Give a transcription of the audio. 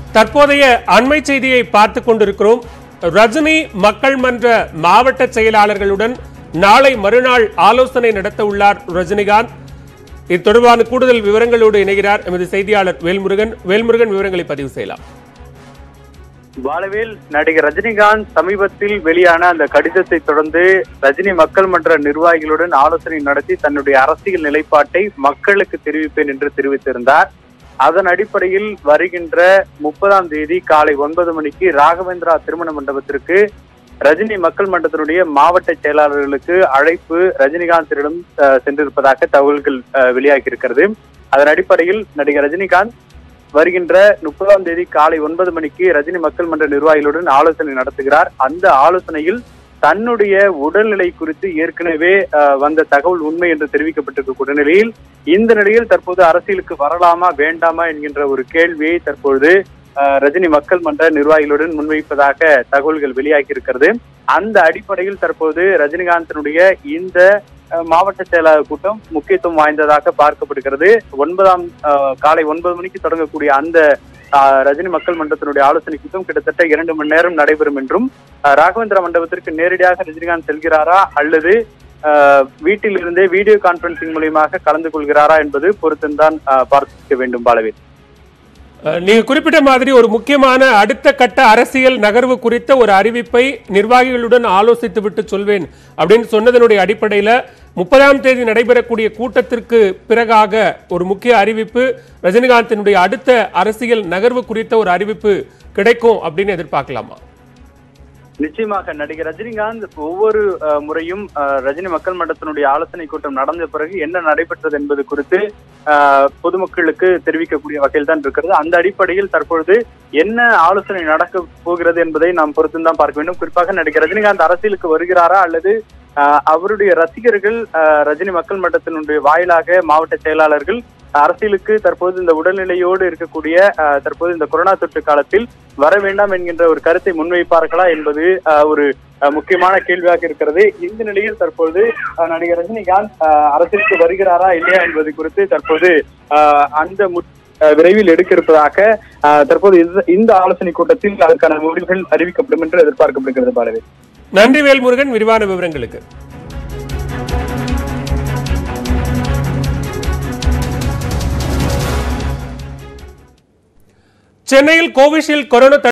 தற்போதைய அண்மை செய்தியை பார்த்துக் கொண்டிருக்கிறோம் ரஜினி மக்கள் மன்ற மாவட்ட செயலாளர்களுடன் நாளை மறுநாள் ஆலோசனை நடத்த உள்ளார் ரஜினிகாந்த் இது தொடர்பான கூடுதல் விவரங்களோடு இணைகிறார் எமது செய்தியாளர் வேல்முருகன் வேல்முருகன் விவரங்களை பதிவு செய்யலாம் பாலவேல் நடிகர் ரஜினிகாந்த் சமீபத்தில் வெளியான அந்த கடிதத்தை தொடர்ந்து ரஜினி மக்கள் மன்ற நிர்வாகிகளுடன் ஆலோசனை நடத்தி தன்னுடைய அரசியல் நிலைப்பாட்டை மக்களுக்கு தெரிவிப்பேன் என்று தெரிவித்திருந்தார் அதன் அடிப்படையில் வருகின்ற முப்பதாம் தேதி காலை ஒன்பது மணிக்கு ராகவேந்திரா திருமண மண்டபத்திற்கு ரஜினி மக்கள் மன்றத்தினுடைய மாவட்ட செயலாளர்களுக்கு அழைப்பு ரஜினிகாந்திடம் அஹ், சென்றிருப்பதாக தகவல்கள் அஹ், வெளியாகி இருக்கிறது அதன் அடிப்படையில் நடிகர் ரஜினிகாந்த் வருகின்ற முப்பதாம் தேதி காலை ஒன்பது மணிக்கு ரஜினி மக்கள் மன்ற நிர்வாகிகளுடன் ஆலோசனை நடத்துகிறார் அந்த ஆலோசனையில் தன்னுடைய உடல்நிலை குறித்து ஏற்கனவே அஹ், வந்த தகவல் உண்மை என்று தெரிவிக்கப்பட்டிருக்கக்கூடிய நிலையில் இந்த நிலையில் தற்போது அரசியலுக்கு வரலாமா வேண்டாமா என்கின்ற ஒரு கேள்வியை தற்பொழுது அஹ், ரஜினி மக்கள் மன்ற நிர்வாகிகளுடன் முன்வைப்பதாக தகவல்கள் வெளியாகி இருக்கிறது அந்த அடிப்படையில் தற்போது ரஜினிகாந்தினுடைய இந்த அஹ், மாவட்ட செயலாளர் கூட்டம் முக்கியத்துவம் வாய்ந்ததாக பார்க்கப்படுகிறது ஒன்பதாம் அஹ், காலை ஒன்பது மணிக்கு தொடங்கக்கூடிய அந்த அஹ், ரஜினி மக்கள் மன்றத்தினுடைய ஆலோசனை கூட்டம் கிட்டத்தட்ட இரண்டு மணி நேரம் நடைபெறும் என்றும் அஹ், ராகவேந்திர மண்டபத்திற்கு நேரடியாக ரஜினிகாந்த் செல்கிறாரா அல்லது அஹ், வீட்டில் இருந்தே வீடியோ கான்பரன்சிங் மூலியமாக கலந்து கொள்கிறாரா என்பது பொறுத்துதான் அஹ், பார்க்க வேண்டும் பாலவே அஹ், நீங்க குறிப்பிட்ட மாதிரி ஒரு முக்கியமான அடுத்த கட்ட அரசியல் நகர்வு குறித்த ஒரு அறிவிப்பை நிர்வாகிகளுடன் ஆலோசித்து விட்டு சொல்வேன் அப்படின்னு சொன்னதனுடைய அடிப்படையில முப்பதாம் தேதி நடைபெறக்கூடிய கூட்டத்திற்கு பிறகாக ஒரு முக்கிய அறிவிப்பு ரஜினிகாந்தினுடைய அடுத்த அரசியல் நகர்வு குறித்த ஒரு அறிவிப்பு கிடைக்கும் அப்படின்னு எதிர்பார்க்கலாமா நிச்சயமாக நடிகர் ரஜினிகாந்த் ஒவ்வொரு அஹ், முறையும் அஹ், ரஜினி மக்கள் மன்றத்தினுடைய ஆலோசனை கூட்டம் நடந்த பிறகு என்ன நடைபெற்றது என்பது குறித்து அஹ், பொதுமக்களுக்கு தெரிவிக்கக்கூடிய வகையில் தான் இருக்கிறது அந்த அடிப்படையில் தற்பொழுது என்ன ஆலோசனை நடக்க போகிறது என்பதை நாம் பொறுத்துதான் பார்க்க வேண்டும் குறிப்பாக நடிகர் ரஜினிகாந்த் அரசியலுக்கு வருகிறாரா அல்லது அஹ், அவருடைய ரசிகர்கள் அஹ், ரஜினி மக்கள் மன்றத்தினுடைய வாயிலாக மாவட்ட செயலாளர்கள் அரசியலுக்கு தற்போது இந்த உடல்நிலையோடு இருக்கக்கூடிய அஹ், தற்போது இந்த கொரோனா தொற்று காலத்தில் வர வேண்டாம் என்கின்ற ஒரு கருத்தை முன்வைப்பார்களா என்பது அஹ், ஒரு அஹ், முக்கியமான கேள்வியாக இருக்கிறது இந்த நிலையில் தற்போது அஹ், நடிகர் ரஜினிகாந்த் அஹ், அரசியலுக்கு வருகிறாரா இல்லையா என்பது குறித்து தற்போது அஹ், அந்த மு- அஹ், விரைவில் எடுக்க இருப்பதாக அஹ், தற்போது இந்த- இந்த ஆலோசனை கூட்டத்தில் அதற்கான முடிவுகள் அறிவிக்கப்படும் என்று எதிர்பார்க்கப்படுகிறது பாலவே நன்றி வேல்முருகன் விரிவான விவரங்களுக்கு சென்னையில் கோவிஷீல்டு கொரோனா